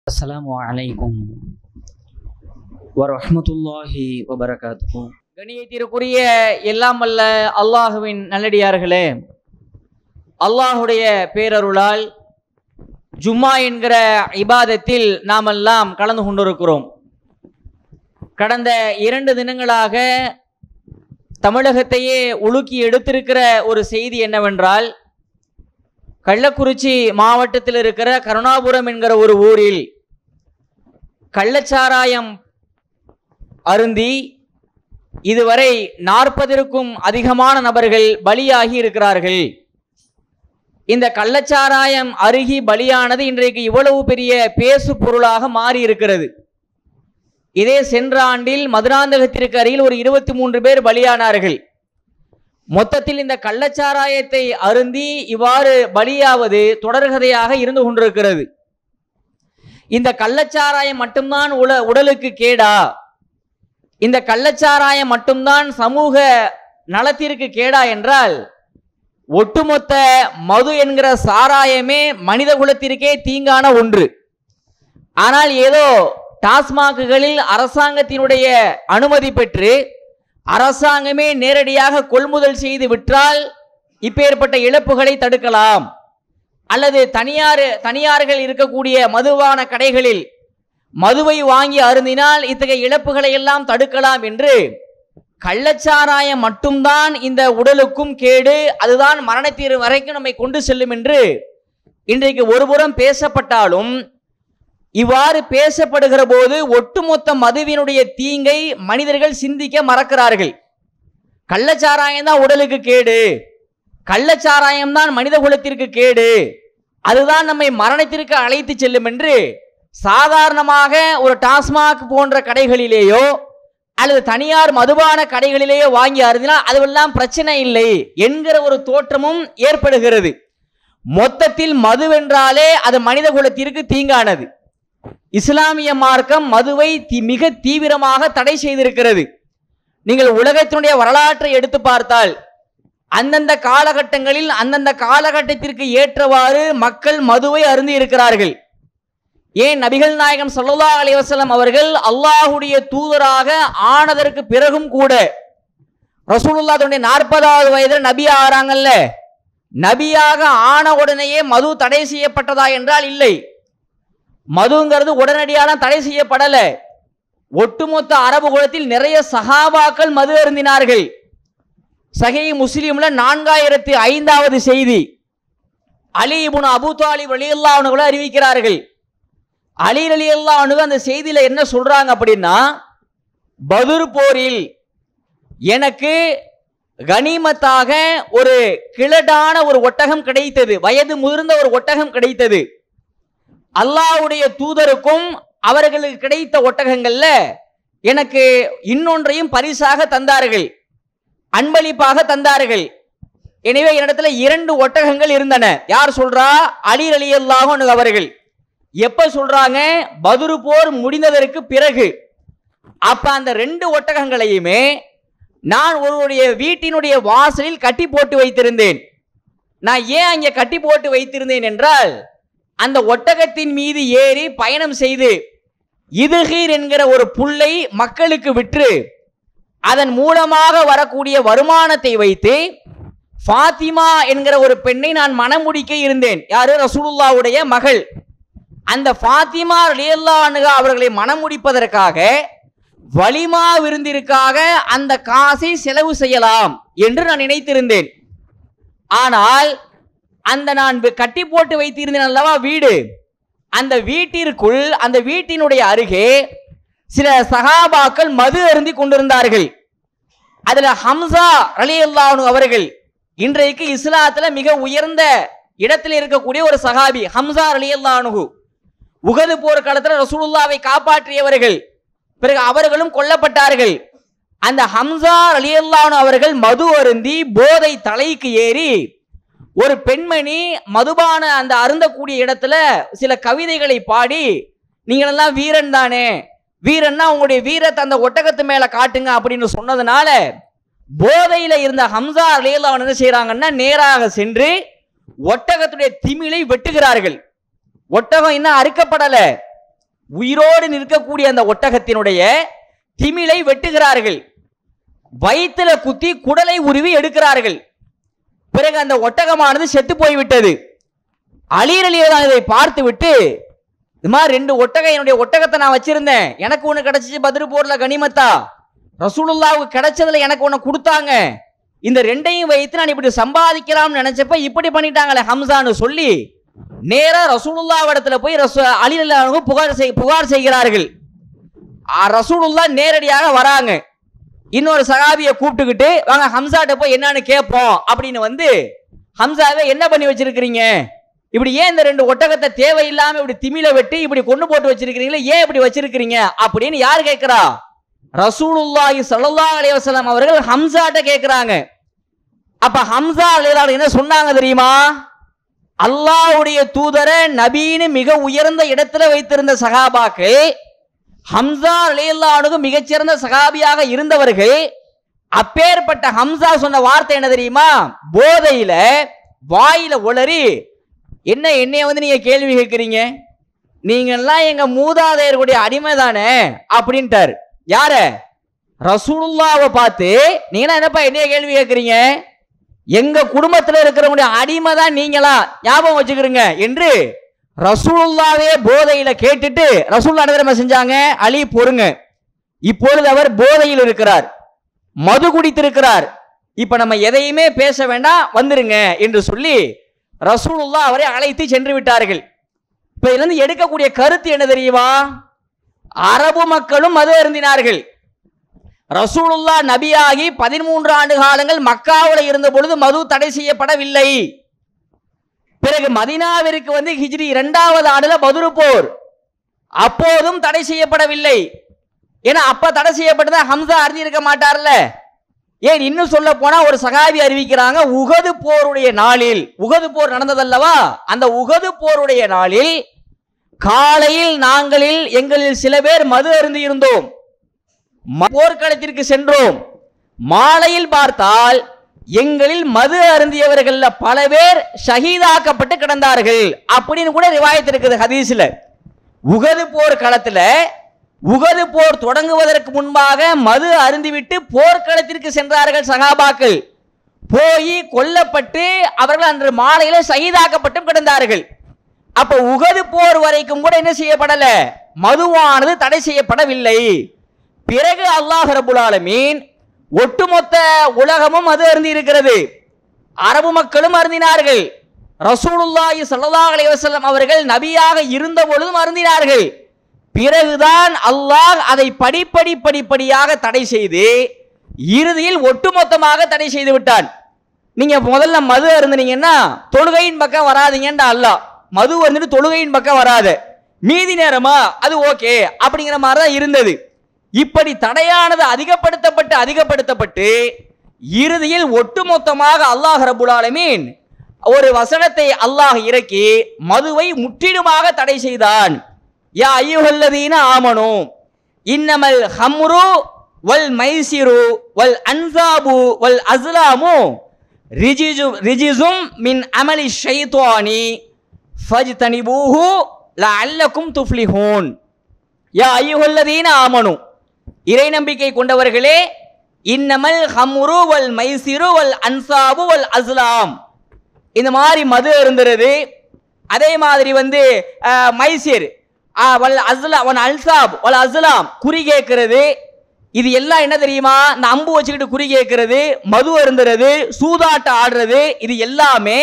அஸ்ஸலாமு அலைக்கும் வரஹ்மத்துல்லாஹி வபரகாத்துஹு கணியத்திற்குரிய எல்லாம் வல்ல அல்லாஹுவின் நல்லடியார்களே அல்லாஹுடைய பேரருளால் ஜும்மா என்கிற இபாதத்தில் நாமெல்லாம் கலந்து கொண்டிருக்கிறோம் கடந்த இரண்டு தினங்களாக தமிழகத்தையே உலுக்கி எடுத்திருக்கிற ஒரு செய்தி என்னவென்றால் கள்ளக்குறிச்சி மாவட்டத்தில் இருக்கிற கருணாபுரம் என்கிற ஒரு ஊரில் கள்ளச்சாராயம் அருந்தி இதுவரை நாற்பதற்கும் அதிகமான நபர்கள் பலியாகி இருக்கிறார்கள் இந்த கள்ளச்சாராயம் அருகி பலியானது இன்றைக்கு இவ்வளவு பெரிய பேசு பொருளாக மாறி இருக்கிறது இதே சென்ற ஆண்டில் மதுராந்தகத்திற்கு அருகில் ஒரு இருபத்தி மூன்று பேர் பலியானார்கள் மொத்தத்தில் இந்த கள்ளச்சாராயத்தை அருந்தி இவ்வாறு பலியாவது தொடர்கதையாக இருந்து கொண்டிருக்கிறது இந்த கள்ளச்சாராயம் மட்டும்தான் உல உடலுக்கு கேடா இந்த கள்ளச்சாராயம் மட்டும்தான் சமூக நலத்திற்கு கேடா என்றால் ஒட்டுமொத்த மது என்கிற சாராயமே மனித குலத்திற்கே தீங்கான ஒன்று ஆனால் ஏதோ டாஸ்மாக்குகளில் அரசாங்கத்தினுடைய அனுமதி பெற்று அரசாங்கமே நேரடியாக கொள்முதல் செய்து விற்றால் இப்பேற்பட்ட இழப்புகளை தடுக்கலாம் அல்லது தனியார் தனியார்கள் இருக்கக்கூடிய மதுவான கடைகளில் மதுவை வாங்கி அருந்தினால் இத்தகைய இழப்புகளை எல்லாம் தடுக்கலாம் என்று கள்ளச்சாராயம் மட்டும்தான் இந்த உடலுக்கும் கேடு அதுதான் மரணத்தீர் வரைக்கும் நம்மை கொண்டு செல்லும் என்று இன்றைக்கு ஒருபுறம் பேசப்பட்டாலும் இவ்வாறு பேசப்படுகிற போது ஒட்டுமொத்த மதுவினுடைய தீங்கை மனிதர்கள் சிந்திக்க மறக்கிறார்கள் கள்ளச்சாராயம் தான் உடலுக்கு கேடு கள்ளச்சாராயம் தான் மனித குலத்திற்கு கேடு அதுதான் நம்மை மரணத்திற்கு அழைத்து செல்லும் என்று சாதாரணமாக ஒரு டாஸ்மாக் போன்ற கடைகளிலேயோ அல்லது தனியார் மதுபான கடைகளிலேயோ வாங்கி அருந்தினால் அதுவெல்லாம் பிரச்சனை இல்லை என்கிற ஒரு தோற்றமும் ஏற்படுகிறது மொத்தத்தில் மதுவென்றாலே அது மனித குலத்திற்கு தீங்கானது இஸ்லாமிய மார்க்கம் மதுவை தி- மிக தீவிரமாக தடை செய்திருக்கிறது நீங்கள் உலகத்தினுடைய வரலாற்றை எடுத்து பார்த்தால் அந்தந்த காலகட்டங்களில் அந்தந்த காலகட்டத்திற்கு ஏற்றவாறு மக்கள் மதுவை அருந்தி இருக்கிறார்கள் ஏன் நபிகள் நாயகம் ஸல்லல்லாஹு அலைஹி வஸல்லம் அவர்கள் அல்லாஹுடைய தூதராக ஆனதற்கு பிறகும் கூட ரசூலுல்லாஹ் தன்னுடைய நாற்பதாவது வயதில் நபி ஆகிறாங்கல்ல நபியாக ஆன உடனேயே மது தடை செய்யப்பட்டதா என்றால் இல்லை மதுங்கிறது உடனடியாக தடை செய்யப்படல ஒட்டுமொத்த அரபு குலத்தில் நிறைய சஹாபாக்கள் மது அருந்தினார்கள் சஹீ முஸ்லீம்ல நான்காயிரத்தி ஐந்தாவது செய்தி அலி இப்னு அபூ தாலிப் ரலியல்லாஹு அன்ஹு கூட அறிவிக்கிறார்கள் அலி ரலியல்லாஹு அன்ஹு அந்த செய்தியில என்ன சொல்றாங்க அப்படின்னா பதுர் போரில் எனக்கு கனிமத்தாக ஒரு கிழடான ஒரு ஒட்டகம் கிடைத்தது வயது முதிர்ந்த ஒரு ஒட்டகம் கிடைத்தது அல்லாஹ்வுடைய தூதருக்கும் அவர்களுக்கு கிடைத்த ஒட்டகங்கள்ல எனக்கு இன்னொன்றையும் பரிசாக தந்தார்கள் அன்பளிப்பாக தந்தார்கள் எனவே என்னிடத்துல இரண்டு ஒட்டகங்கள் இருந்தன யார் சொல்றா அலி அலி அவர்கள் எப்ப சொல்றாங்க பதுரு போர் முடிந்ததற்கு பிறகு அப்ப அந்த ரெண்டு ஒட்டகங்களையுமே நான் ஒருவருடைய வீட்டினுடைய வாசலில் கட்டி போட்டு வைத்திருந்தேன் நான் ஏன் அங்கே கட்டி போட்டு வைத்திருந்தேன் என்றால் அந்த ஒட்டகத்தின் மீது ஏறி பயணம் செய்து இதுகீர் என்கிற ஒரு புல்லை மக்களுக்கு விற்று அதன் மூலமாக வரக்கூடிய வருமானத்தை வைத்து ஃபாத்திமா என்கிற ஒரு பெண்ணை நான் மணமுடிக்க இருந்தேன் யாரு ரசூலுல்லாவுடைய மகள் அந்த ஃபாத்திமா ரலியல்லாஹு அன்ஹா அவர்களை மணமுடிப்பதற்காக வலிமா விருந்திற்காக அந்த காசை செலவு செய்யலாம் என்று நான் நினைத்திருந்தேன் ஆனால் அந்த நான் வி- கட்டி போட்டு வைத்திருந்தேன் அல்லவா வீடு அந்த வீட்டிற்குள் அந்த வீட்டினுடைய அருகே சில சகாபாக்கள் மது அருந்தி கொண்டிருந்தார்கள் அதுல ஹம்சா ரலியல்லாஹு அவர்கள் இன்றைக்கு இஸ்லாத்துல மிக உயர்ந்த இடத்தில் இருக்கக்கூடிய ஒரு சகாபி ஹம்சா ரலியல்லாஹு உகது போர் காலத்துல ரசூலுல்லாவை காப்பாற்றியவர்கள் பிறகு அவர்களும் கொல்லப்பட்டார்கள் அந்த ஹம்சா ரலியல்லாஹு அவர்கள் மது அருந்தி போதை தலைக்கு ஏறி ஒரு பெண்மணி மதுபான அந்த அருந்தக்கூடிய இடத்துல சில கவிதைகளை பாடி நீங்களெல்லாம் வீரன் தானே வீரன்னா உங்களுடைய வீரத்தை அந்த ஒட்டகத்து மேல காட்டுங்க அப்படின்னு சொன்னதுனால போதையில இருந்த ஹம்சா அலியல்லா என்ன செய்றாங்கன்னா நேராக சென்று ஒட்டகத்துடைய திமிலை வெட்டுகிறார்கள் ஒட்டகம் இன்னும் அறுக்கப்படல உயிரோடு நிற்கக்கூடிய அந்த ஒட்டகத்தினுடைய திமிலை வெட்டுகிறார்கள் வயிற்றுல குத்தி குடலை உருவி எடுக்கிறார்கள் பிறகு அந்த ஒட்டகமானது செத்து போய்விட்டது அலிரலியதான் இதை பார்த்து விட்டு இது மாதிரி ரெண்டு ஒட்டகம் என்னுடைய ஒட்டகத்தை நான் வச்சிருந்தேன் எனக்கு ஒன்று கிடைச்சிச்சு பதிரு போர்ல கனிமத்தா ரசூலுல்லாவுக்கு கிடைச்சதுல எனக்கு ஒன்று கொடுத்தாங்க இந்த ரெண்டையும் வைத்து நான் இப்படி சம்பாதிக்கலாம்னு நினைச்சப்ப இப்படி பண்ணிட்டாங்களே ஹம்சான்னு சொல்லி நேரா ரசூலுல்லா இடத்துல போய் ரசூ அலிரல்லாவுக்கு புகார் செய் புகார் செய்கிறார்கள் ஆ, ரசூலுல்லா நேரடியாக வராங்க இன்னொரு சகாபியை கூப்பிட்டுக்கிட்டு வாங்க ஹம்சாட்ட போய் என்னன்னு கேட்போம் அப்படின்னு வந்து ஹம்சாவை என்ன பண்ணி வச்சிருக்கிறீங்க இப்படி ஏன் இந்த ரெண்டு ஒட்டகத்தை தேவையில்லாம இப்படி திமில வெட்டி இப்படி கொண்டு போட்டு வச்சிருக்கிறீங்களே ஏன் இப்படி வச்சிருக்கிறீங்க அப்படின்னு யார் கேட்கிறா ரசூலுல்லாஹி ஸல்லல்லாஹு அலைஹி வஸல்லம் அவர்கள் ஹம்சாட்ட கேட்கிறாங்க அப்ப ஹம்சா அலைஹிஸ்ஸலாம் என்ன சொன்னாங்க தெரியுமா அல்லாஹ்வுடைய தூதரை நபீன்னு மிக உயர்ந்த இடத்துல வைத்திருந்த சகாபாக்கள் ஹம்சா அலைஹிஸ்ஸலானுக்கு மிகச்சிறந்த சகாபியாக இருந்தவர்கள் அப்பேற்பட்ட ஹம்சா சொன்ன வார்த்தை என்ன தெரியுமா போதையில வாயில உளறி என்ன என்னைய வந்து நீங்க கேள்வி கேட்குறீங்க நீங்கெல்லாம் எங்க மூதாதையர்களுடைய அடிமை தானே அப்படின்ட்டார் யார ரசூலுல்லாவை பார்த்து நீங்க என்னப்பா என்னைய கேள்வி கேட்குறீங்க எங்க குடும்பத்துல இருக்கிறவங்களுடைய அடிமை தான் நீங்களா ஞாபகம் வச்சுக்கிறீங்க என்று ரசூலுல்லாவே போதையில கேட்டுட்டு ரசூல்லா என்ன தெரியுமா செஞ்சாங்க அலி பொறுங்க இப்பொழுது அவர் போதையில் இருக்கிறார் மது குடித்திருக்கிறார் இப்ப நம்ம எதையுமே பேச வேண்டாம் வந்துருங்க என்று சொல்லி ரசூலுல்லா அவரை அழைத்து சென்று விட்டார்கள் இப்ப இதுல இருந்து எடுக்கக்கூடிய கருத்து என்ன தெரியுமா அரபு மக்களும் மது அருந்தினார்கள் ரசூலுல்லா நபியாகி பதிமூன்று ஆண்டு காலங்கள் மக்காவுல இருந்த பொழுது மது தடை செய்யப்படவில்லை பிறகு மதினாவிற்கு வந்து ஹிஜ்ரி இரண்டாவது ஆண்டுல பதுரு போர் அப்போதும் தடை செய்யப்படவில்லை ஏன்னா அப்ப தடை செய்யப்பட்டதை ஹம்சா அறிஞ்சிருக்க மாட்டார்ல ஏன் இன்னும் சொல்ல போனா ஒரு சகாபி அறிவிக்கிறாங்க உகது போருடைய நாளில் உகது போர் நடந்ததல்லவா அந்த உகது போருடைய நாளில் காலையில் நாங்களில் எங்களில் சில பேர் மது அருந்தி இருந்தோம் ம- போர்க்களத்திற்கு சென்றோம் மாலையில் பார்த்தால் எங்களில் மது அருந்தியவர்கள்ல பல பேர் ஷஹீதாக்கப்பட்டு கிடந்தார்கள் அப்படின்னு கூட ரிவாயத் இருக்குது ஹதீஸ்ல உகது போர் களத்துல உகது போர் தொடங்குவதற்கு முன்பாக மது அருந்திவிட்டு போர்க்களத்திற்கு சென்றார்கள் சகாபாக்கள் போய் கொல்லப்பட்டு அவர்கள் அன்று மாலையில ஷஹீதாக்கப்பட்டும் கிடந்தார்கள் அப்ப உகது போர் வரைக்கும் கூட என்ன செய்யப்படல மதுவானது தடை செய்யப்படவில்லை பிறகு அல்லாஹ் ரபுல் ஆலமீன் ஒட்டுமொத்த உலகமும் மது அருந்தி இருக்கிறது அரபு மக்களும் அருந்தினார்கள் ரசூலுல்லாஹி ஸல்லல்லாஹு அலைஹி வஸல்லம் அவர்கள் நபியாக இருந்த பொழுதும் அருந்தினார்கள் பிறகுதான் அல்லாஹ் அதை படிப்படி படிப்படியாக தடை செய்து இறுதியில் ஒட்டுமொத்தமாக தடை செய்து விட்டான் நீங்க முதல்ல மது அருந்துனீங்கன்னா தொழுகையின் பக்கம் வராதீங்கன்ற அல்லாஹ் மது வந்துட்டு தொழுகையின் பக்கம் வராது மீதி நேரமா அது ஓகே அப்படிங்கிற மாதிரி தான் இருந்தது இப்படி தடையானது அதிகப்படுத்தப்பட்டு அதிகப்படுத்தப்பட்டு இறுதியில் ஒட்டுமொத்தமாக அல்லாஹ் ரபுல் ஆலமீன் ஒரு வசனத்தை அல்லாஹ் இறக்கி மதுவை முற்றிலுமாக தடை செய்தான் யா ஐயுஹல்லதீன ஆமனு இன்னமல் ஹம்ரு வல் மைசிரு வல் அன்சாபு வல் அஸ்லாமு ரிஜிஜு ரிஜிசும் மின் அமலி ஷைத்வானி ஃபஜ்தனிபூஹு லஅல்லக்கும் துஃப்லிஹூன் யா ஐயுஹல்லதீன ஆமனு இறை நம்பிக்கை கொண்டவர்களே இன்னமல் ஹம்ரு வல் மைசிரு வல் அன்சாபு வல் அஸ்லாம் இந்த மாதிரி மது இருந்துருது அதே மாதிரி வந்து அஹ், மைசிர் அஹ், வல் அஸ்லா வல் அல்சாப் வல் அஸ்லாம் குறி கேட்கிறது இது எல்லாம் என்ன தெரியுமா இந்த அம்பு வச்சுக்கிட்டு குறி கேட்கிறது மது அருந்துறது சூதாட்டம் ஆடுறது இது எல்லாமே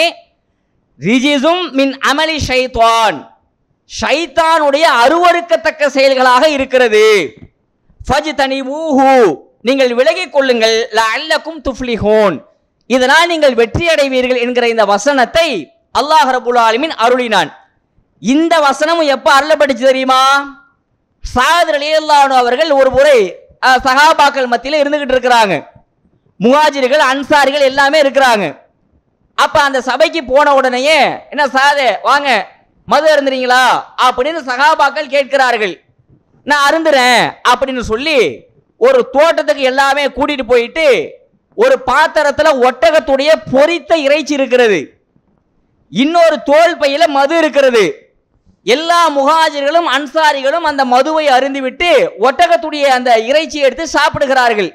ரிஜிசும் மின் அமலி ஷைத்வான் ஷைத்தானுடைய அருவருக்கத்தக்க செயல்களாக இருக்கிறது ஃபஜ் தனிவூஹு நீங்கள் விலகிக் கொள்ளுங்கள் லஅல்லக்கும் துஃப்லிஹூன் இதனால் நீங்கள் வெற்றி அடைவீர்கள் என்கிற இந்த வசனத்தை அல்லாஹ் ரபுல் ஆலமீன் அருளினான் இந்த வசனமும் எப்ப அருளப்பட்டுச்சு தெரியுமா சாத் ரலியல்லாஹு அவர்கள் ஒரு முறை அஹ், சஹாபாக்கள் மத்தியில் இருந்துகிட்டு இருக்கிறாங்க முஹாஜிர்கள் அன்சாரிகள் எல்லாமே இருக்கிறாங்க அப்ப அந்த சபைக்கு போன உடனேயே என்ன சாதே வாங்க மது அருந்துறீங்களா அப்படின்னு சகாபாக்கள் கேட்கிறார்கள் நான் அருந்துறேன் அப்படின்னு சொல்லி ஒரு தோட்டத்துக்கு எல்லாமே கூட்டிட்டு போயிட்டு ஒரு பாத்திரத்துல ஒட்டகத்துடைய பொரித்த இறைச்சி இருக்கிறது இன்னொரு தோல் பையில மது இருக்கிறது எல்லா முஹாஜிர்களும் அன்சாரிகளும் அந்த மதுவை அருந்திவிட்டு ஒட்டகத்துடைய அந்த இறைச்சியை எடுத்து சாப்பிடுகிறார்கள்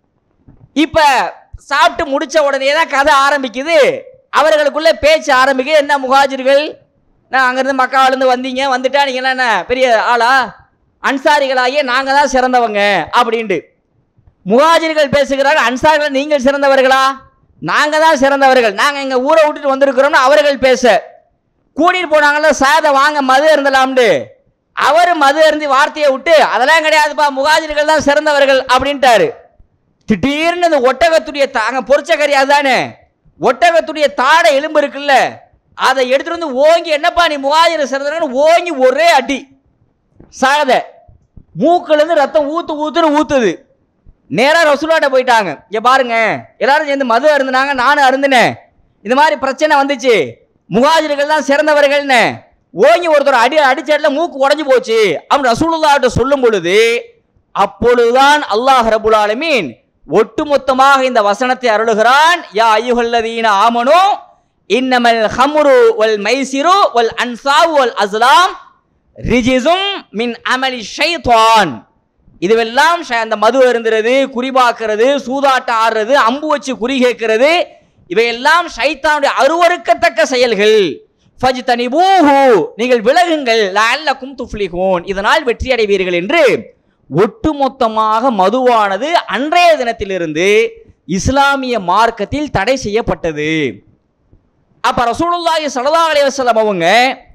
இப்ப சாப்பிட்டு முடிச்ச உடனே தான் கதை ஆரம்பிக்குது அவர்களுக்குள்ள பேச்சு ஆரம்பிக்குது என்ன முஹாஜிர்கள் நான் அங்கிருந்து மக்காவிலேருந்து வந்தீங்க வந்துட்டா நீங்க என்ன என்ன பெரிய ஆளா அன்சாரிகளாகிய நாங்க தான் சிறந்தவங்க அப்படின்ட்டு முஹாஜிர்கள் பேசுகிறார்கள் அன்சாரிகள் நீங்கள் சிறந்தவர்களா நாங்க தான் சிறந்தவர்கள் நாங்க எங்க ஊரை விட்டுட்டு வந்திருக்கிறோம்னு அவர்கள் பேச கூட்டிட்டு போனாங்கல்ல சாத வாங்க மது இருந்தலாம்னு அவர் மது அருந்தி வார்த்தையை விட்டு அதெல்லாம் கிடையாதுப்பா முகாஜிர்கள் தான் சிறந்தவர்கள் அப்படின்ட்டாரு திடீர்னு அந்த ஒட்டகத்துடைய தா- அங்க பொரிச்ச கறி அதுதானே ஒட்டகத்துடைய தாடை எலும்பு இருக்குல்ல அதை எடுத்துட்டு வந்து ஓங்கி என்னப்பா நீ முகாஜிர சிறந்தவர்கள் ஓங்கி ஒரே அடி சாகத மூக்குல இருந்து ரத்தம் ஊத்து ஊத்துன்னு ஊத்துது நேரா ரசூலாட்ட போயிட்டாங்க இங்க பாருங்க எல்லாரும் சேர்ந்து மது அருந்துனாங்க நானும் அருந்தினேன் இந்த மாதிரி பிரச்சனை வந்துச்சு முகாஜிர்கள் தான் சிறந்தவர்கள்னு ஓங்கி ஒருத்தர் அடி அடிச்ச இடத்துல மூக்கு உடைஞ்சு போச்சு அவன் ரசூலுல்லாஹ்ட்ட சொல்லும் பொழுது அப்பொழுதுதான் அல்லாஹ் ரபுல் ஆலமீன் ஒட்டுமொத்தமாக இந்த வசனத்தை அருளுகிறான் யா ஐயுஹல்லதீன ஆமனு இன்னமல் ஹம்ரு வல் மைசிரு வல் அன்சாவு வல் அஸ்லாம் ரிஜிசும் மின் அமலி ஷைத்தான் இதுவெல்லாம் ஷ- அந்த மது அருந்துறது குறிபாக்குறது சூதாட்டம் ஆடுறது அம்பு வச்சு குறி கேட்கிறது இவையெல்லாம் ஷைத்தானுடைய அருவருக்கத்தக்க செயல்கள் ஃபஜ்தனிபூஹு நீங்கள் விலகுங்கள் லஅல்லக்கும் துஃப்லிஹூன் இதனால் வெற்றி அடைவீர்கள் என்று ஒட்டுமொத்தமாக மதுவானது அன்றைய தினத்திலிருந்து இஸ்லாமிய மார்க்கத்தில் தடை செய்யப்பட்டது அப்ப ரசூலுல்லாஹி ஸல்லல்லாஹு அலைஹி வஸல்லம் அவங்க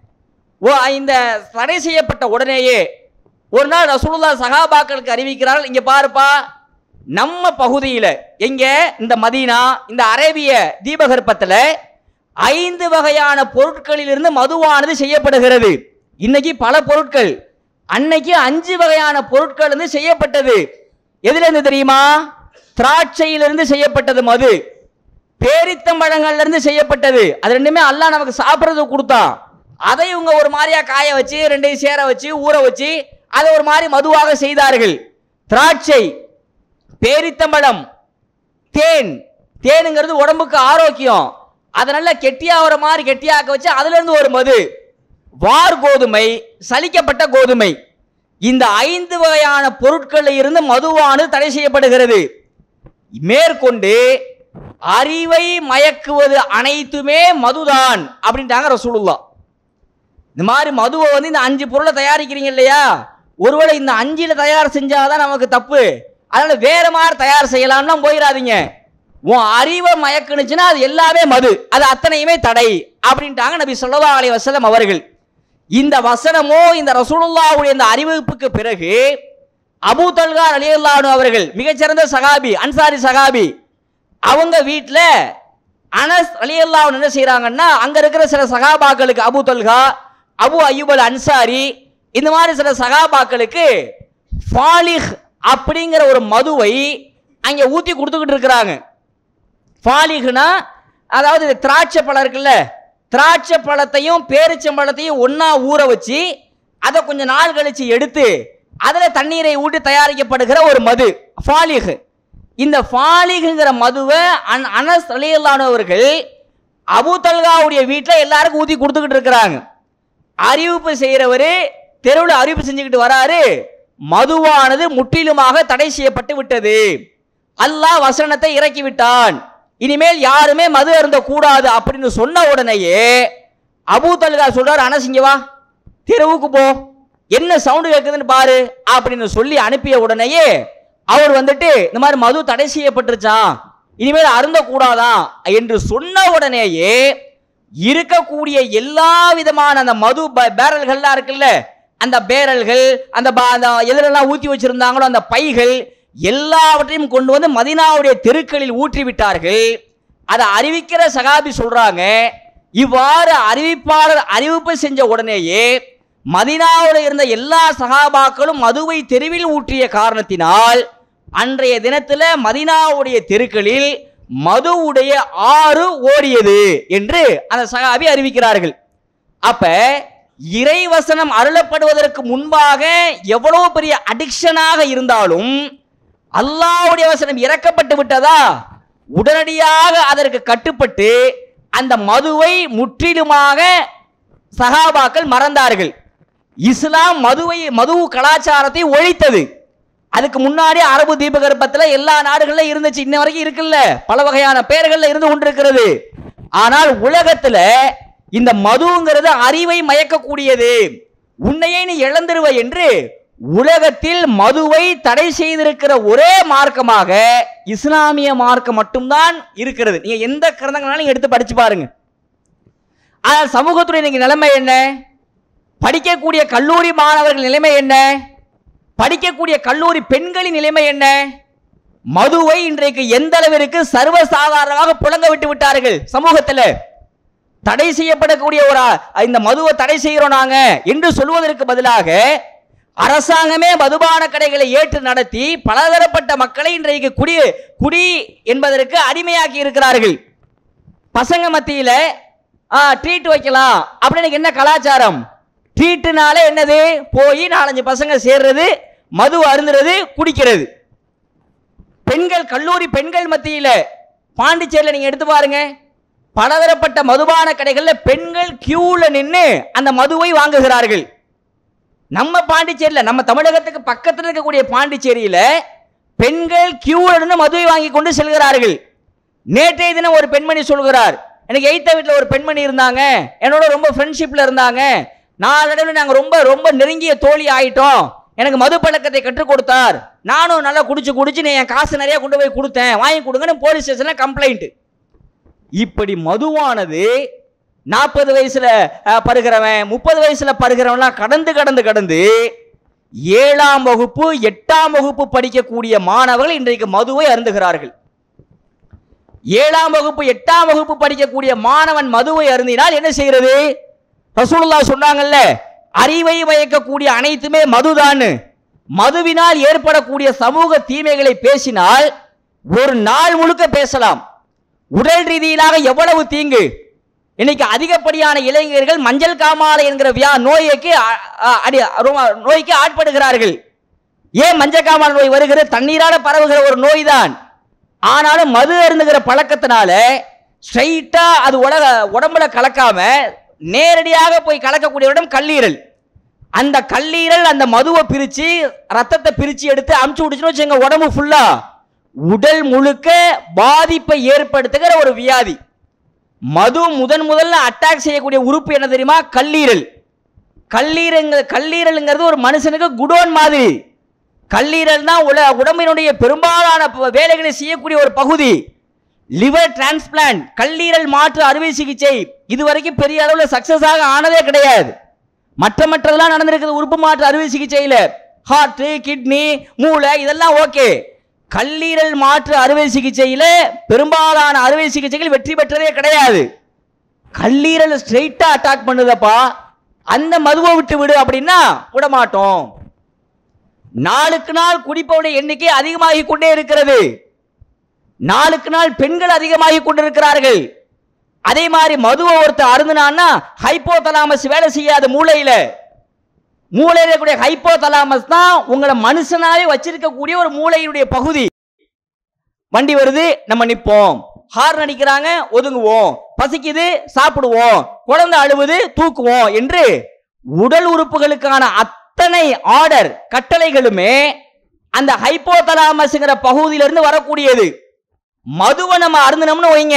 ஓ இந்த தடை செய்யப்பட்ட உடனேயே ஒரு நாள் ரசூலுல்லா சகாபாக்களுக்கு அறிவிக்கிறார்கள் இங்க பாருப்பா நம்ம பகுதியில எங்க இந்த மதீனா இந்த அரேபிய தீபகற்பத்துல ஐந்து வகையான பொருட்களிலிருந்து மதுவானது செய்யப்படுகிறது இன்னைக்கு பல பொருட்கள் அன்னைக்கு அஞ்சு வகையான பொருட்கள் இருந்து செய்யப்பட்டது எதுல இருந்து தெரியுமா திராட்சையிலிருந்து செய்யப்பட்டது மது பேரித்தம்பழங்கள்ல இருந்து செய்யப்பட்டது அது ரெண்டுமே அல்லாஹ் நமக்கு சாப்பிட்றது கொடுத்தான் அதை இவங்க ஒரு மாதிரியா காய வச்சு ரெண்டையும் சேர வச்சு ஊற வச்சு அதை ஒரு மாதிரி மதுவாக செய்தார்கள் திராட்சை பேரித்தம்பழம் தேன் தேனுங்கிறது உடம்புக்கு ஆரோக்கியம் அதை நல்லா கெட்டியாகிற மாதிரி கெட்டியாக்க வச்சு அதுல இருந்து ஒரு மது வார் கோதுமை சலிக்கப்பட்ட கோதுமை இந்த ஐந்து வகையான பொருட்களில் இருந்து மதுவானது தடை செய்யப்படுகிறது மேற்கொண்டு அறிவை மயக்குவது அனைத்துமே மதுதான் அப்படின்ட்டாங்க ரசூலுல்லா இந்த மாதிரி மதுவை வந்து இந்த அஞ்சு பொருளை தயாரிக்கிறீங்க இல்லையா ஒருவேளை இந்த அஞ்சில தயார் செஞ்சாதான் நமக்கு தப்பு அதனால வேற மாதிரி தயார் செய்யலாம்னா போயிடாதீங்க உன் அறிவை மயக்குனுச்சுன்னா அது எல்லாமே மது அது அத்தனையுமே தடை அப்படின்ட்டாங்க நபி ஸல்லல்லாஹு அலைஹி வஸல்லம் அவர்கள் இந்த வசனமோ இந்த ரசூலுல்லாஹ்வுடைய இந்த அறிவிப்புக்கு பிறகு அபூ தல்கா ரலியல்லாஹு அவர்கள் மிகச்சிறந்த சகாபி அன்சாரி சகாபி அவங்க வீட்டில் அனஸ் ரலியல்லாஹு என்ன செய்றாங்கன்னா அங்க இருக்கிற சில சகாபாக்களுக்கு Abu Talha Abu Ayyub al Ansari இந்த மாதிரி சில சகாபாக்களுக்கு ஃபாலிஹ் அப்படிங்கிற ஒரு மதுவை அங்கே ஊற்றி கொடுத்துக்கிட்டு இருக்கிறாங்க ஃபாலிஹ்னா அதாவது இந்த திராட்சை பழம் இருக்குல்ல திராட்சை பழத்தையும் பேரிச்சம்பழத்தையும் ஒண்ணா ஊற வச்சு அதை கொஞ்ச நாள் கழிச்சு எடுத்து அதில் தண்ணீரை ஊட்டி தயாரிக்கப்படுகிற ஒரு மது ஃபாலிஹ் இந்த ஃபாலிஹுங்கிற மதுவை அன் அனஸ் அலியல்லானவர்கள் அபு தல்காவுடைய வீட்டில் எல்லாருக்கும் ஊற்றி கொடுத்துக்கிட்டு இருக்கிறாங்க அறிவிப்பு செய்கிறவர் தெருவில் அறிவிப்பு செஞ்சுக்கிட்டு வராரு மதுவானது முற்றிலுமாக தடை செய்யப்பட்டு விட்டது அல்லாஹ் வசனத்தை இறக்கி விட்டான் இனிமேல் யாருமே மது அருந்த கூடாது அப்படின்னு சொன்ன உடனேயே அபூ தல்கா சொல்றாரு அனசிங்க வா தெருவுக்கு போ என்ன சவுண்டு கேட்குதுன்னு பாரு அப்படின்னு சொல்லி அனுப்பிய உடனேயே அவர் வந்துட்டு இந்த மாதிரி மது தடை செய்யப்பட்டுருச்சான் இனிமேல் அருந்த கூடாதான் என்று சொன்ன உடனேயே இருக்கக்கூடிய எல்லா விதமான அந்த மது ப- பேரல்கள்லாம் இருக்குல்ல அந்த பேரல்கள் அந்த ப- அந்த எதிரெல்லாம் ஊற்றி வச்சிருந்தாங்களோ அந்த பைகள் எல்லாவற்றையும் கொண்டு வந்து மதினாவுடைய தெருக்களில் ஊற்றி விட்டார்கள் அதை அறிவிக்கிற சகாபி சொல்றாங்க இவ்வாறு அறிவிப்பாளர் அறிவிப்பு செஞ்ச உடனேயே மதினாவில் இருந்த எல்லா சகாபாக்களும் மதுவை தெருவில் ஊற்றிய காரணத்தினால் அன்றைய தினத்துல மதினாவுடைய தெருக்களில் மதுவுடைய ஆறு ஓடியது என்று அந்த சகாபி அறிவிக்கிறார்கள் அப்ப இறைவசனம் அருளப்படுவதற்கு முன்பாக எவ்வளவு பெரிய அடிக்ஷனாக இருந்தாலும் அல்லாஹ்வுடைய வசனம் இறக்கப்பட்டு விட்டதா உடனடியாக அதற்கு கட்டுப்பட்டு அந்த மதுவை முற்றிலுமாக சகாபாக்கள் மறந்தார்கள் இஸ்லாம் மதுவை மது கலாச்சாரத்தை ஒழித்தது அதுக்கு முன்னாடி அரபு தீபகற்பத்துல எல்லா நாடுகள்ல இருந்துச்சு இன்ன வரைக்கும் இருக்குல்ல பல வகையான பெயர்கள்ல இருந்து கொண்டிருக்கிறது ஆனால் உலகத்துல இந்த மதுங்கிறது அறிவை மயக்கக்கூடியது உன்னையே நீ இழந்துருவ என்று உலகத்தில் மதுவை தடை செய்திருக்கிற ஒரே மார்க்கமாக இஸ்லாமிய மார்க்கம் மட்டும்தான் இருக்கிறது நீங்க எந்த கிரந்தங்களாலும் நீங்க எடுத்து படிச்சு பாருங்க ஆனால் சமூகத்துடைய இன்னைக்கு நிலைமை என்ன படிக்கக்கூடிய கல்லூரி மாணவர்கள் நிலைமை என்ன படிக்கக்கூடிய கல்லூரி பெண்களின் நிலைமை என்ன மதுவை இன்றைக்கு எந்த அளவிற்கு சர்வசாதாரணமாக புழங்க விட்டு விட்டார்கள் சமூகத்தில் தடை செய்யப்படக்கூடிய ஒரு ஆ- இந்த மதுவை தடை செய்கிறோம் நாங்க என்று சொல்வதற்கு பதிலாக அரசாங்கமே மதுபான கடைகளை ஏற்று நடத்தி பலதரப்பட்ட மக்களை இன்றைக்கு குடி குடி என்பதற்கு அடிமையாக்கி இருக்கிறார்கள் பசங்க மத்தியில ட்ரீட் வைக்கலாம் அப்படின்னு என்ன கலாச்சாரம் ட்ரீட்டுனாலே என்னது போய் நாலஞ்சு பசங்க சேர்றது மது அருந்துறது குடிக்கிறது பெண்கள் கல்லூரி பெண்கள் மத்தியில பாண்டிச்சேரியில் நீங்க எடுத்து பாருங்க பலதரப்பட்ட மதுபான கடைகள்ல பெண்கள் கியூல நின்று அந்த மதுவை வாங்குகிறார்கள் நம்ம பாண்டிச்சேரியில் நம்ம தமிழகத்துக்கு பக்கத்தில் இருக்கக்கூடிய பாண்டிச்சேரியில பெண்கள் கியூல நின்று மதுவை வாங்கி கொண்டு செல்கிறார்கள் நேற்றைய தினம் ஒரு பெண்மணி சொல்கிறார் எனக்கு எய்த்த வீட்டில் ஒரு பெண்மணி இருந்தாங்க என்னோட ரொம்ப ஃப்ரெண்ட்ஷிப்பில் இருந்தாங்க நாளடைவில் நாங்கள் ரொம்ப ரொம்ப நெருங்கிய தோழி ஆயிட்டோம் எனக்கு மது பழக்கத்தை கற்றுக் கொடுத்தார் நானும் நல்லா குடிச்சு குடிச்சு நான் என் காசு நிறைய கொண்டு போய் கொடுத்தேன் வாங்கி கொடுங்கன்னு போலீஸ் ஸ்டேஷனில் கம்ப்ளைண்ட் இப்படி மதுவானது நாற்பது வயசுல அஹ், பருகிறவன் முப்பது வயசுல பருகிறவன்லாம் கடந்து கடந்து கடந்து ஏழாம் வகுப்பு எட்டாம் வகுப்பு படிக்கக்கூடிய மாணவர்கள் இன்றைக்கு மதுவை அருந்துகிறார்கள் ஏழாம் வகுப்பு எட்டாம் வகுப்பு படிக்கக்கூடிய மாணவன் மதுவை அருந்தினால் என்ன செய்கிறது ரசூலுல்லாஹ் சொன்னாங்கல்ல அறிவை மயக்கக்கூடிய அனைத்துமே மதுதான் மதுவினால் ஏற்படக்கூடிய சமூக தீமைகளை பேசினால் ஒரு நாள் முழுக்க பேசலாம் உடல் ரீதியிலாக எவ்வளவு தீங்கு இன்னைக்கு அதிகப்படியான இளைஞர்கள் மஞ்சள் காமாலை என்கிற வியா நோய்க்கு அ- அ- அடி ரொம்ப நோய்க்கு ஆட்படுகிறார்கள் ஏன் மஞ்சள் காமாலை நோய் வருகிறது தண்ணீரால பரவுகிற ஒரு நோய்தான் ஆனாலும் மது அருந்துகிற பழக்கத்தினால ஸ்ட்ரைட்டா அது உலக உடம்புல கலக்காம நேரடியாக போய் கலக்கக்கூடிய இடம் கல்லீரல் அந்த கல்லீரல் அந்த மதுவை பிரிச்சு ரத்தத்தை பிரிச்சு எடுத்து அமுச்சு விடுச்சுன்னு வச்சுங்க உடம்பு ஃபுல்லா உடல் முழுக்க பாதிப்பை ஏற்படுத்துகிற ஒரு வியாதி மது முதன் முதல்ல அட்டாக் செய்யக்கூடிய உறுப்பு என்ன தெரியுமா கல்லீரல் கல்லீரல் கல்லீரல்ங்கிறது ஒரு மனுஷனுக்கு குடோன் மாதிரி கல்லீரல் தான் உல உடம்பினுடைய பெரும்பாலான ப- வேலைகளை செய்யக்கூடிய ஒரு பகுதி லிவர் டிரான்ஸ்பிளான்ட் கல்லீரல் மாற்று அறுவை சிகிச்சை இதுவரைக்கும் பெரிய அளவில் சக்சஸ் ஆக ஆனதே கிடையாது மற்ற மற்றதெல்லாம் நடந்திருக்குது உறுப்பு மாற்று அறுவை சிகிச்சையில் ஹார்ட் கிட்னி மூளை இதெல்லாம் ஓகே கல்லீரல் மாற்று அறுவை சிகிச்சையில் பெரும்பாலான அறுவை சிகிச்சைகள் வெற்றி பெற்றதே கிடையாது கல்லீரல் ஸ்ட்ரெயிட்டா அட்டாக் பண்ணுதப்பா அந்த மதுவை விட்டு விடு அப்படின்னா விட மாட்டோம் நாளுக்கு நாள் குடிப்பவருடைய எண்ணிக்கை அதிகமாகி கொண்டே இருக்கிறது நாளுக்கு நாள் பெண்கள் அதிகமாகி கொண்டிருக்கிறார்கள் அதே மாதிரி மதுவை ஒருத்தர் அருந்தினான்னா ஹைப்போ தலாமஸ் வேலை செய்யாது மூளையில மூளையில இருக்கக்கூடிய ஹைப்போ தலாமஸ் தான் உங்களை மனுஷனாவே வச்சிருக்கக்கூடிய ஒரு மூளையினுடைய பகுதி வண்டி வருது நம்ம நிப்போம் ஹார்ன் அடிக்கிறாங்க ஒதுங்குவோம் பசிக்குது சாப்பிடுவோம் குழந்தை அழுவுது தூக்குவோம் என்று உடல் உறுப்புகளுக்கான அத்தனை ஆர்டர் கட்டளைகளுமே அந்த ஹைப்போதலாமஸ்ங்கிற பகுதியிலிருந்து வரக்கூடியது மதுவை நம்ம அருந்தினோம்னு வைங்க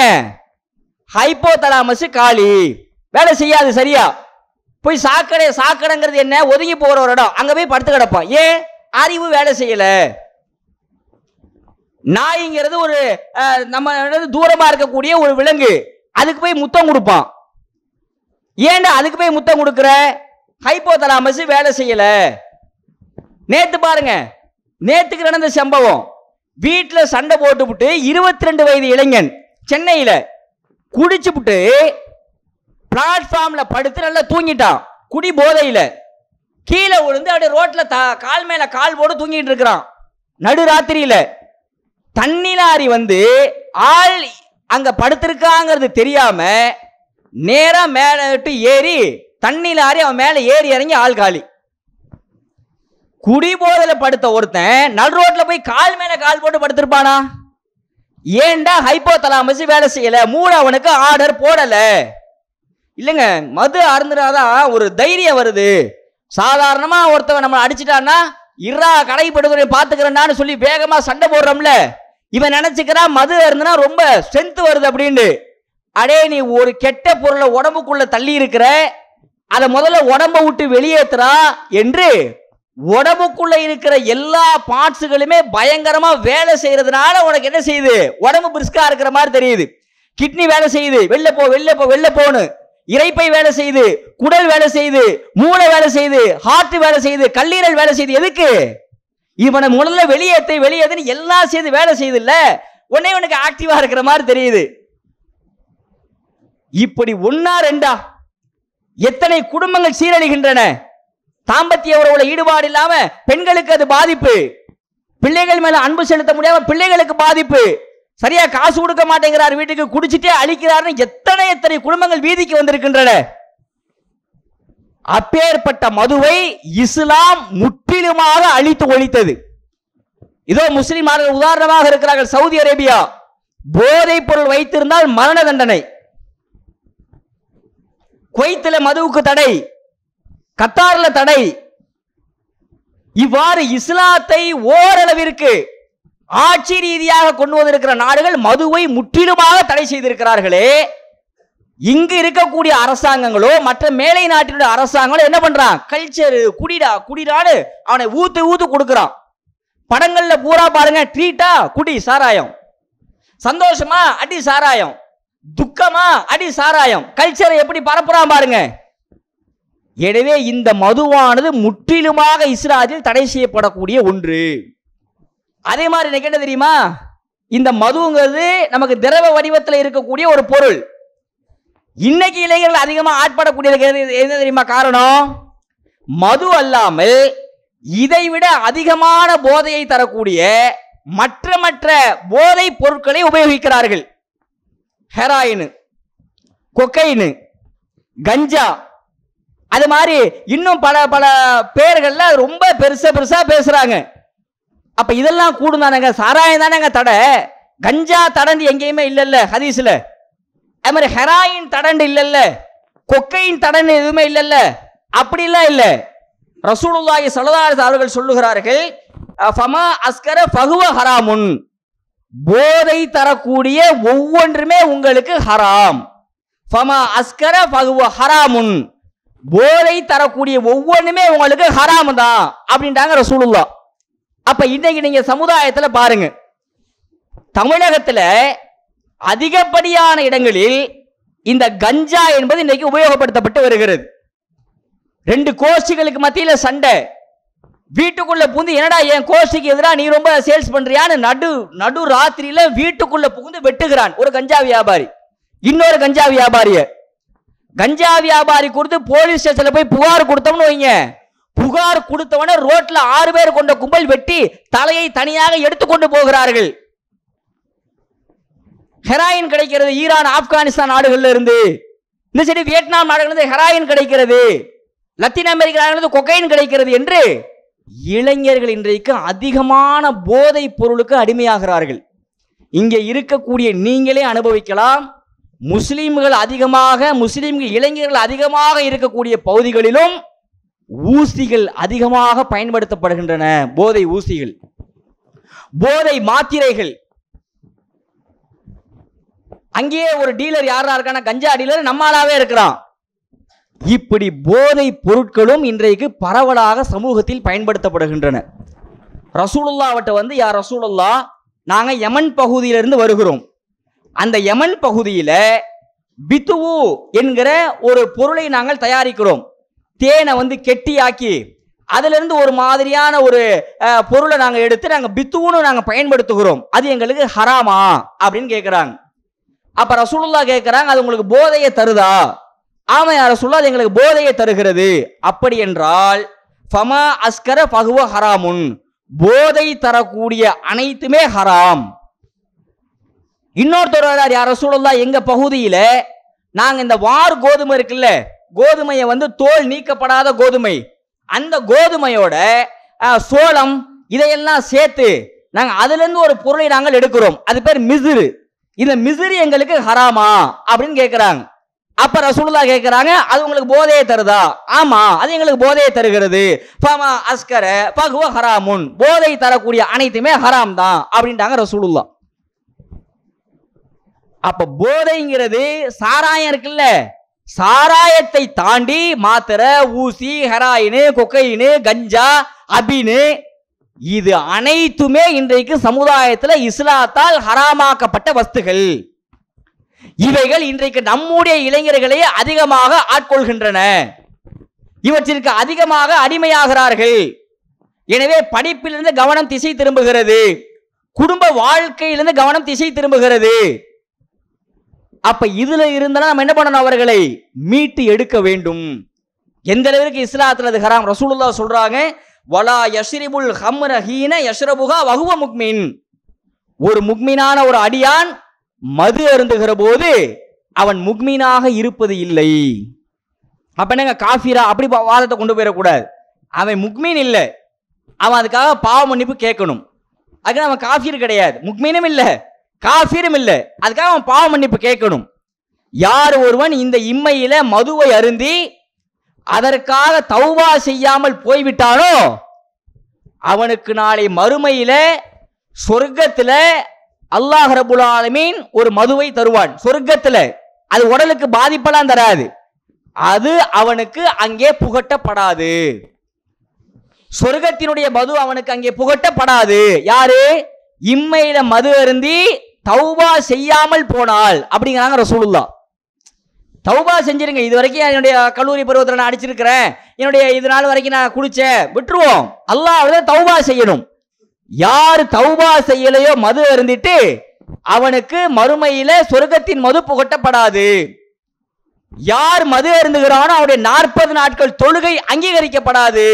ஹைப்போதலாமஸ் காலி வேலை செய்யாது சரியா போய் சாக்கடை சாக்கடைங்கிறது என்ன ஒதுங்கி போகிற ஒரு இடம் அங்க போய் படுத்து கிடப்போம் ஏன் அறிவு வேலை செய்யல நாய்ங்கிறது ஒரு அஹ், நம்ம இடது தூரமா இருக்கக்கூடிய ஒரு விலங்கு அதுக்கு போய் முத்தம் கொடுப்பான் ஏன்டா அதுக்கு போய் முத்தம் கொடுக்குற ஹைப்போதலாமஸ் வேலை செய்யல நேத்து பாருங்க நேத்துக்கு நடந்த சம்பவம் வீட்டில் சண்டை போட்டுவிட்டு இருபத்தி ரெண்டு வயது இளைஞன் சென்னையில் குடிச்சுப்புட்டு பிளாட்ஃபார்ம்ல படுத்து நல்லா தூங்கிட்டான் குடி போதையில கீழே விழுந்து அப்படியே ரோட்ல தா- கால் மேல கால் போட்டு தூங்கிட்டு இருக்கிறான் நடு ராத்திரியில தண்ணி லாரி வந்து ஆள் அங்க படுத்திருக்காங்கிறது தெரியாம நேரா மேல விட்டு ஏறி தண்ணி லாரி அவன் மேல ஏறி இறங்கி ஆள் காலி குடி போதையில படுத்த ஒருத்தன் நடு ரோட்ல போய் கால் மேல கால் போட்டு படுத்திருப்பானா ஏன்டா ஹைப்போ தலாமஸ் வேலை செய்யல மூளை அவனுக்கு ஆர்டர் போடல இல்லைங்க மது அருந்துனாதான் ஒரு தைரியம் வருது சாதாரணமா ஒருத்தவன் நம்ம அடிச்சிட்டான்னா இறா கடைப்படுகிறதை பார்த்துக்கிறேன்டான்னு சொல்லி வேகமா சண்டை போடுறோம்ல இவன் நினைச்சுக்கிறான் மது இருந்துன்னா ரொம்ப ஸ்ட்ரென்த் வருது அப்படின்னு அடே நீ ஒரு கெட்ட பொருளை உடம்புக்குள்ள தள்ளி இருக்கிற அதை முதல்ல உடம்ப விட்டு வெளியேத்துறா என்று உடம்புக்குள்ள இருக்கிற எல்லா பார்ட்ஸுகளுமே பயங்கரமா வேலை செய்யறதுனால உனக்கு என்ன செய்யுது உடம்பு பிரிஸ்கா இருக்கிற மாதிரி தெரியுது கிட்னி வேலை செய்யுது வெளில போ வெளில போ வெளில போன்னு இறைப்பை வேலை செய்யுது குடல் வேலை செய்யுது மூளை வேலை செய்யுது ஹார்ட் வேலை செய்யுது கல்லீரல் வேலை செய்யுது எதுக்கு இவனை முதல்ல வெளியேத்து வெளியேத்துன்னு எல்லாம் சேர்ந்து வேலை செய்யுது இல்ல உடனே இவனுக்கு ஆக்டிவா இருக்கிற மாதிரி தெரியுது இப்படி ஒன்னா ரெண்டா எத்தனை குடும்பங்கள் சீரழிகின்றன தாம்பத்திய உறவுல ஈடுபாடு இல்லாம பெண்களுக்கு அது பாதிப்பு பிள்ளைகள் மேல அன்பு செலுத்த முடியாம பிள்ளைகளுக்கு பாதிப்பு சரியா காசு கொடுக்க மாட்டேங்கிறார் வீட்டுக்கு குடிச்சிட்டே அழிக்கிறார்னு எத்தனை எத்தனை குடும்பங்கள் வீதிக்கு வந்திருக்கின்றன அப்பேற்பட்ட மதுவை இஸ்லாம் முற்றிலுமாக அழித்து ஒழித்தது இதோ முஸ்லிம் நாடுகள் உதாரணமாக இருக்கிறார்கள் சவுதி அரேபியா போதைப் பொருள் வைத்திருந்தால் மரண தண்டனை குவைத்துல மதுவுக்கு தடை கத்தார்ல தடை இவ்வாறு இஸ்லாத்தை ஓரளவிற்கு ஆட்சி ரீதியாக கொண்டு வந்திருக்கிற நாடுகள் மதுவை முற்றிலுமாக தடை செய்திருக்கிறார்களே இங்கு இருக்கக்கூடிய அரசாங்கங்களோ மற்ற மேலை நாட்டினுடைய அரசாங்கங்களோ என்ன பண்றான் கல்ச்சர் குடிடா குடிடான்னு அவனை ஊத்து ஊத்து கொடுக்கறான் படங்கள்ல பூரா பாருங்க ட்ரீட்டா குடி சாராயம் சந்தோஷமா அடி சாராயம் துக்கமா அடி சாராயம் கல்ச்சரை எப்படி பரப்புறான் பாருங்க எனவே இந்த மதுவானது முற்றிலுமாக இஸ்ராஜில் தடை செய்யப்படக்கூடிய ஒன்று அதே மாதிரி எனக்கு என்ன தெரியுமா இந்த மதுங்கிறது நமக்கு திரவ வடிவத்தில் இருக்கக்கூடிய ஒரு பொருள் இன்னைக்கு இளைஞர்கள் அதிகமாக ஆட்படக்கூடியதுக்கு எது- என்ன தெரியுமா காரணம் மது அல்லாமல் இதைவிட அதிகமான போதையை தரக்கூடிய மற்ற மற்ற போதை பொருட்களை உபயோகிக்கிறார்கள் ஹெராயின் கொக்கைனு கஞ்சா அது மாதிரி இன்னும் பல பல பேர்கள்ல ரொம்ப பெருசா பெருசா பேசுறாங்க அப்ப இதெல்லாம் கூடும் தானேங்க சாராயம் தானேங்க தடை கஞ்சா தடந்து எங்கேயுமே இல்லைல்ல ஹதீஸ்ல அது மாதிரி ஹெராயின் தடண்டு இல்லைல்ல கொக்கையின் தடண்டு எதுவுமே இல்லைல்ல அப்படிலாம் இல்லை ரசூலுல்லாஹி ஸல்லல்லாஹு அலைஹி அவர்கள் சொல்லுகிறார்கள் அஹ், ஃபமா அஸ்கர ஃபகுவ ஹராமுன் போதை தரக்கூடிய ஒவ்வொன்றுமே உங்களுக்கு ஹராம் ஃபமா அஸ்கர ஃபகுவ ஹராமுன் போதை தரக்கூடிய ஒவ்வொன்றுமே உங்களுக்கு ஹராம் தான் அப்படின்ட்டாங்க ரசூலுல்லாஹ் அப்ப இன்னைக்கு நீங்க சமுதாயத்துல பாருங்க தமிழகத்துல அதிகப்படியான இடங்களில் இந்த கஞ்சா என்பது இன்னைக்கு உபயோகப்படுத்தப்பட்டு வருகிறது ரெண்டு கோஷ்டிகளுக்கு மத்தியில சண்டை வீட்டுக்குள்ள புகுந்து என்னடா என் கோஷ்டிக்கு எதிராக நீ ரொம்ப சேல்ஸ் பண்றியான்னு நடு நடு ராத்திரியில வீட்டுக்குள்ள புகுந்து வெட்டுகிறான் ஒரு கஞ்சா வியாபாரி இன்னொரு கஞ்சா வியாபாரிய கஞ்சா வியாபாரி கொடுத்து போலீஸ் ஸ்டேஷன்ல போய் புகார் கொடுத்தோம்னு வைங்க புகார் கொடுத்தவன ரோட்ல ஆறு பேர் கொண்ட கும்பல் வெட்டி தலையை தனியாக எடுத்துக்கொண்டு போகிறார்கள் ஹெராயின் கிடைக்கிறது ஈரான் ஆப்கானிஸ்தான் நாடுகள்ல இருந்து இந்த சைடு வியட்நாம் நாடுகள்ல இருந்து ஹெராயின் கிடைக்கிறது லத்தீன் அமெரிக்க நாடுகள்ல இருந்து கொக்கைன் கிடைக்கிறது என்று இளைஞர்கள் இன்றைக்கு அதிகமான போதை பொருளுக்கு அடிமையாகிறார்கள் இங்கே இருக்கக்கூடிய நீங்களே அனுபவிக்கலாம் முஸ்லிம்கள் அதிகமாக முஸ்லிம்கள் இளைஞர்கள் அதிகமாக இருக்கக்கூடிய பகுதிகளிலும் ஊசிகள் அதிகமாக பயன்படுத்தப்படுகின்றன போதை ஊசிகள் போதை மாத்திரைகள் அங்கேயே ஒரு டீலர் யாரா இருக்கான கஞ்சா டீலர் நம்மளாவே இருக்கிறான் இப்படி போதை பொருட்களும் இன்றைக்கு பரவலாக சமூகத்தில் பயன்படுத்தப்படுகின்றன ரசூலுல்லாவட்ட வந்து யார் ரசூலுல்லா நாங்க யமன் பகுதியிலிருந்து வருகிறோம் அந்த யமன் பகுதியில பித்துவு என்கிற ஒரு பொருளை நாங்கள் தயாரிக்கிறோம் தேனை வந்து கெட்டியாக்கி அதுல இருந்து ஒரு மாதிரியான ஒரு அஹ், பொருளை நாங்க எடுத்து நாங்க பித்துவுன்னு நாங்க பயன்படுத்துகிறோம் அது எங்களுக்கு ஹராமா அப்படின்னு கேட்குறாங்க அப்ப ரசூலுல்லா கேட்குறாங்க அது உங்களுக்கு போதையை தருதா ஆமா யார சொல்ல அது எங்களுக்கு போதையை தருகிறது அப்படி என்றால் ஃபமா அஸ்கர பகுவ ஹராமுன் போதை தரக்கூடிய அனைத்துமே ஹராம் இன்னொருத்தர் வர்றார் யார சொல்லலாம் எங்க பகுதியில நாங்க இந்த வார் கோதுமை இருக்குல்ல கோதுமையை வந்து தோல் நீக்கப்படாத கோதுமை அந்த கோதுமையோட அஹ், சோளம் இதையெல்லாம் சேர்த்து நாங்க அதுல இருந்து ஒரு பொருளை நாங்கள் எடுக்கிறோம் அது பேர் மிசிறு இந்த மிசிறு எங்களுக்கு ஹராமா அப்படின்னு கேட்குறாங்க அப்ப ரசூலுல்லா கேட்கிறாங்க அது உங்களுக்கு போதையை தருதா ஆமா அது எங்களுக்கு போதையை தருகிறது ஃபமா அஸ்கர பகுவ ஹராமுன் போதை தரக்கூடிய அனைத்துமே ஹராம் தான் அப்படின்ட்டாங்க ரசூலுல்லா அப்ப போதைங்கிறது சாராயம் இருக்குல்ல சாராயத்தை தாண்டி மாத்திரை ஊசி ஹெராயினு கொக்கைனு கஞ்சா அபினு இது அனைத்துமே இன்றைக்கு சமுதாயத்துல இஸ்லாத்தால் ஹராமாக்கப்பட்ட வஸ்துகள் இவைகள் இன்றைக்கு நம்முடைய இளைஞர்களை அதிகமாக ஆட்கொள்கின்றன இவற்றிற்கு அதிகமாக அடிமையாகிறார்கள் எனவே படிப்பிலிருந்து கவனம் திசை திரும்புகிறது குடும்ப வாழ்க்கையிலிருந்து கவனம் திசை திரும்புகிறது அப்ப இதுல இருந்தா நம்ம என்ன பண்ணணும் அவர்களை மீட்டு எடுக்க வேண்டும் எந்த அளவிற்கு இஸ்லாத்துல அது ஹராம் ரசூலுல்லா சொல்றாங்க வலா யஷ்ரிபுல் ஹம்ர ஹீன யஷ்ரபுகா வகுவ முக்மின் ஒரு முக்மினான ஒரு அடியான் மது அருந்துகிற போது அவன் முக்மீனாக இருப்பது இல்லை அப்ப என்னங்க காஃபிரா அப்படி பா- வாதத்தை கொண்டு போயிடக்கூடாது அவன் முக்மீன் இல்லை அவன் அதுக்காக பாவ மன்னிப்பு கேட்கணும் அதுக்கு அவன் காஃபீர் கிடையாது முக்மீனும் இல்லை காஃபீரும் இல்லை அதுக்காக அவன் பாவ மன்னிப்பு கேட்கணும் யார் ஒருவன் இந்த இம்மையில மதுவை அருந்தி அதற்காக தௌபா செய்யாமல் போய்விட்டானோ அவனுக்கு நாளை மறுமையில சொர்க்கத்துல அல்லாஹ் ரபுல் ஆலமீன் ஒரு மதுவை தருவான் சொர்க்கத்துல அது உடலுக்கு பாதிப்பெல்லாம் தராது அது அவனுக்கு அங்கே புகட்டப்படாது சொர்க்கத்தினுடைய மது அவனுக்கு அங்கே புகட்டப்படாது யாரு இம்மையில மது அருந்தி தௌபா செய்யாமல் போனால் அப்படிங்கிறாங்க ரசூலுல்லா தௌபா செஞ்சிருங்க இது வரைக்கும் என்னுடைய கல்லூரி பருவத்தில் நான் அடிச்சிருக்கிறேன் என்னுடைய இது நாள் வரைக்கும் நான் குடிச்சேன் விட்டுருவோம் அல்லாஹ் தௌபா செய்யணும் யார் தௌபா செய்யலையோ மது அருந்திட்டு அவனுக்கு மறுமையில சொர்க்கத்தின் மது புகட்டப்படாது யார் மது அருந்துகிறானோ அவனுடைய நாற்பது நாட்கள் தொழுகை அங்கீகரிக்கப்படாது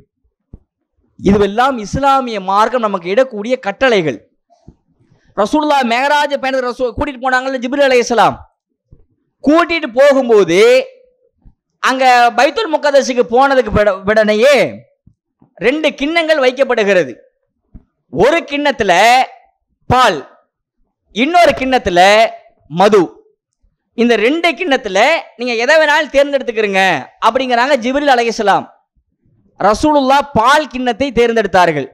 இதுவெல்லாம் இஸ்லாமிய மார்க்கம் நமக்கு இடக்கூடிய கட்டளைகள் ரசூலுல்லா மேகராஜ பயணத்தை ரசூ கூட்டிட்டு போனாங்கல்ல ஜிப்ரி அலைஹிஸ்ஸலாம் கூட்டிட்டு போகும்போது அங்க பைத்துல் முக்கதஸுக்கு போனதுக்கு விட- விடனையே ரெண்டு கிண்ணங்கள் வைக்கப்படுகிறது ஒரு கிண்ணத்துல பால் இன்னொரு கிண்ணத்துல மது இந்த ரெண்டு கிண்ணத்துல நீங்க எதை வேணாலும் தேர்ந்தெடுத்துக்கிறீங்க அப்படிங்கிறாங்க ஜிப்ரில் அலைஹிஸ்ஸலாம் ரசூலுல்லா பால் கிண்ணத்தை தேர்ந்தெடுத்தார்கள்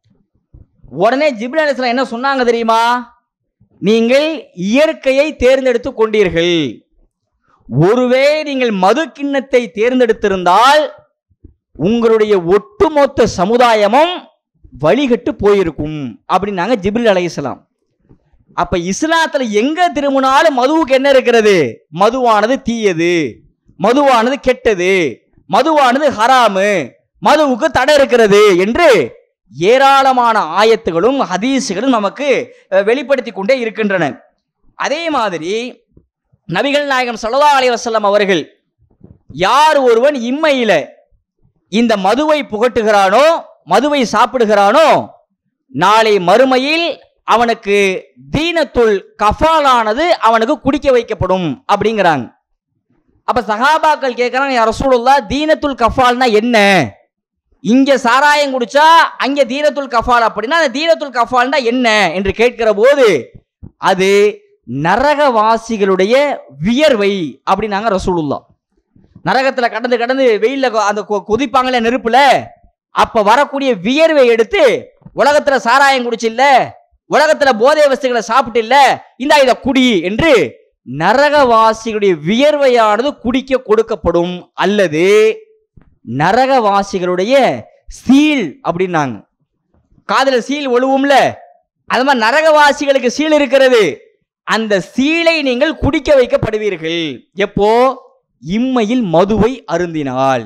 உடனே ஜிப்ரில் அலைஹிஸ்ஸலாம் என்ன சொன்னாங்க தெரியுமா நீங்கள் இயற்கையை தேர்ந்தெடுத்து கொண்டீர்கள் ஒருவேளை நீங்கள் மது கிண்ணத்தை தேர்ந்தெடுத்திருந்தால் உங்களுடைய ஒட்டுமொத்த சமுதாயமும் வழிகட்டு போயிருக்கும் அப்படின்னாங்க ஜிப்ரில் அலைஹிஸ்ஸலாம் அப்ப இஸ்லாத்துல எங்க திரும்பினாலும் மதுவுக்கு என்ன இருக்கிறது மதுவானது தீயது மதுவானது கெட்டது மதுவானது ஹராமு மதுவுக்கு தடை இருக்கிறது என்று ஏராளமான ஆயத்துகளும் ஹதீஸுகளும் நமக்கு அஹ், வெளிப்படுத்தி கொண்டே இருக்கின்றன அதே மாதிரி நபிகள் நாயகம் ஸல்லல்லாஹு அலைஹி வஸல்லம் அவர்கள் யார் ஒருவன் இம்மையில இந்த மதுவை புகட்டுகிறானோ மதுவை சாப்பிடுகிறானோ நாளை மறுமையில் அவனுக்கு தீனத்துல் கஃபாலானது அவனுக்கு குடிக்க வைக்கப்படும் அப்படிங்கிறாங்க அப்ப சஹாபாக்கள் கேட்கறாங்க யார் ரசூலுல்லாஹ் தீனத்துல் கஃபால்னா என்ன இங்க சாராயம் குடிச்சா அங்க தீனத்துல் கஃபால் அப்படின்னா அந்த தீனத்துல் கஃபால்னா என்ன என்று கேட்கிற போது அது நரகவாசிகளுடைய வியர்வை அப்படின்னாங்க ரசூலுல்லா நரகத்துல கடந்து கடந்து வெயில்ல கொ- அந்த கொ- கொதிப்பாங்களே நெருப்புல அப்ப வரக்கூடிய வியர்வை எடுத்து உலகத்துல சாராயம் குடிச்சில்ல உலகத்துல போதை வஸ்துகளை சாப்பிட்டு இல்ல இந்த இத குடி என்று நரகவாசிகளுடைய வியர்வையானது குடிக்க கொடுக்கப்படும் அல்லது நரகவாசிகளுடைய சீல் அப்படின்னாங்க காதுல சீல் ஒழுவும்ல அது மாதிரி நரகவாசிகளுக்கு சீல் இருக்கிறது அந்த சீலை நீங்கள் குடிக்க வைக்கப்படுவீர்கள் எப்போ இம்மையில் மதுவை அருந்தினால்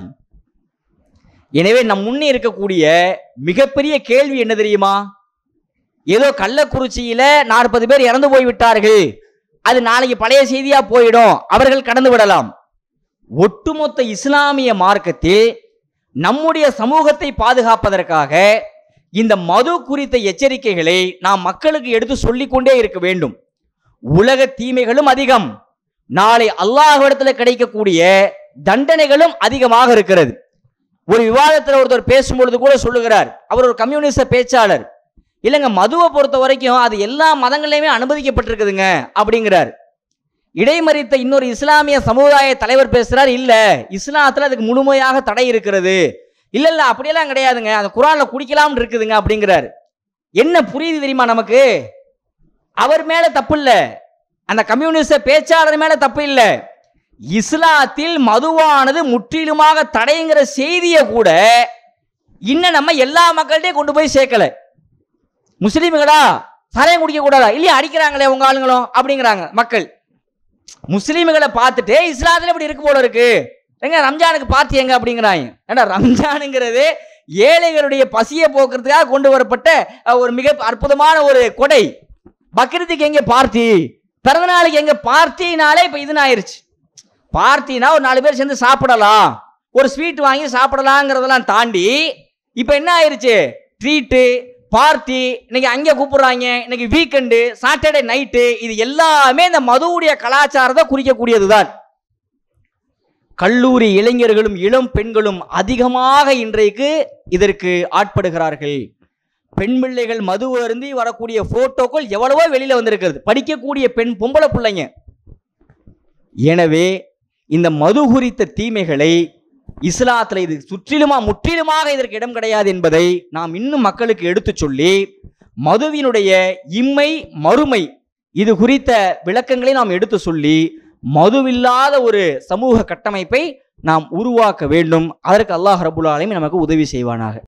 எனவே நம் முன்னே இருக்கக்கூடிய மிகப்பெரிய கேள்வி என்ன தெரியுமா ஏதோ கள்ளக்குறிச்சியில நாற்பது பேர் இறந்து போய் விட்டார்கள் அது நாளைக்கு பழைய செய்தியா போயிடும் அவர்கள் கடந்து விடலாம் ஒட்டுமொத்த இஸ்லாமிய மார்க்கத்தில் நம்முடைய சமூகத்தை பாதுகாப்பதற்காக இந்த மது குறித்த எச்சரிக்கைகளை நாம் மக்களுக்கு எடுத்து சொல்லிக்கொண்டே இருக்க வேண்டும் உலக தீமைகளும் அதிகம் நாளை அல்லாஹ்விடத்தில் கிடைக்கக்கூடிய தண்டனைகளும் அதிகமாக இருக்கிறது ஒரு விவாதத்தில் ஒருத்தர் பேசும்பொழுது கூட சொல்லுகிறார் அவர் ஒரு கம்யூனிஸ்ட பேச்சாளர் இல்லைங்க மதுவை பொறுத்த வரைக்கும் அது எல்லா மதங்களையுமே அனுமதிக்கப்பட்டிருக்குதுங்க அப்படிங்கிறார் இடைமறித்த இன்னொரு இஸ்லாமிய சமுதாய தலைவர் பேசுறார் இல்ல இஸ்லாத்துல அதுக்கு முழுமையாக தடை இருக்கிறது இல்ல இல்ல அப்படியெல்லாம் கிடையாதுங்க அந்த குரான்ல குடிக்கலாம்னு இருக்குதுங்க அப்படிங்கிறாரு என்ன புரியுது தெரியுமா நமக்கு அவர் மேல தப்பு இல்ல அந்த கம்யூனிஸ்ட பேச்சாளர் மேல தப்பு இல்ல இஸ்லாத்தில் மதுவானது முற்றிலுமாக தடைங்கிற செய்தியை கூட இன்னும் நம்ம எல்லா மக்கள்கிட்டையும் கொண்டு போய் சேர்க்கல முஸ்லீம்களா சாராயம் குடிக்க கூடாதா இல்லையா அடிக்கிறாங்களே உங்க ஆளுங்களும் அப்படிங்கிறாங்க மக்கள் முஸ்லீம்களை பார்த்துட்டு இஸ்லாத்துல இப்படி இருக்கு போல இருக்கு எங்க ரம்ஜானுக்கு பார்த்து எங்க அப்படிங்கிறாங்க ஏன்னா ரம்ஜானுங்கிறது ஏழைகளுடைய பசியை போக்குறதுக்காக கொண்டு வரப்பட்ட அஹ், ஒரு மிக அற்புதமான ஒரு கொடை பக்ரீத்துக்கு எங்க பார்ட்டி பிறந்தநாளுக்கு எங்க பார்ட்டினாலே இப்ப இதுன்னு ஆயிருச்சு பார்ட்டினா ஒரு நாலு பேர் சேர்ந்து சாப்பிடலாம் ஒரு ஸ்வீட் வாங்கி சாப்பிடலாங்கிறதெல்லாம் தாண்டி இப்போ என்ன ஆயிருச்சு ட்ரீட்டு பார்ட்டி இன்னைக்கு அங்கே கூப்பிடுறாங்க இன்னைக்கு வீக்கெண்டு சாட்டர்டே நைட்டு இது எல்லாமே இந்த மதுவுடைய கலாச்சாரத்தை குறிக்கக்கூடியது தான் கல்லூரி இளைஞர்களும் இளம் பெண்களும் அதிகமாக இன்றைக்கு இதற்கு ஆட்படுகிறார்கள் பெண் பிள்ளைகள் மது அருந்தி வரக்கூடிய போட்டோக்கள் எவ்வளவோ வெளியில வந்திருக்கிறது படிக்கக்கூடிய பெண் பொம்பளை பிள்ளைங்க எனவே இந்த மது குறித்த தீமைகளை இஸ்லாத்துல இது சுற்றிலுமா முற்றிலுமாக இதற்கு இடம் கிடையாது என்பதை நாம் இன்னும் மக்களுக்கு எடுத்துச் சொல்லி மதுவினுடைய இம்மை மறுமை இது குறித்த விளக்கங்களை நாம் எடுத்து சொல்லி மதுவில்லாத ஒரு சமூக கட்டமைப்பை நாம் உருவாக்க வேண்டும் அதற்கு அல்லாஹ் ரபுல் ஆலமீன் நமக்கு உதவி செய்வானாக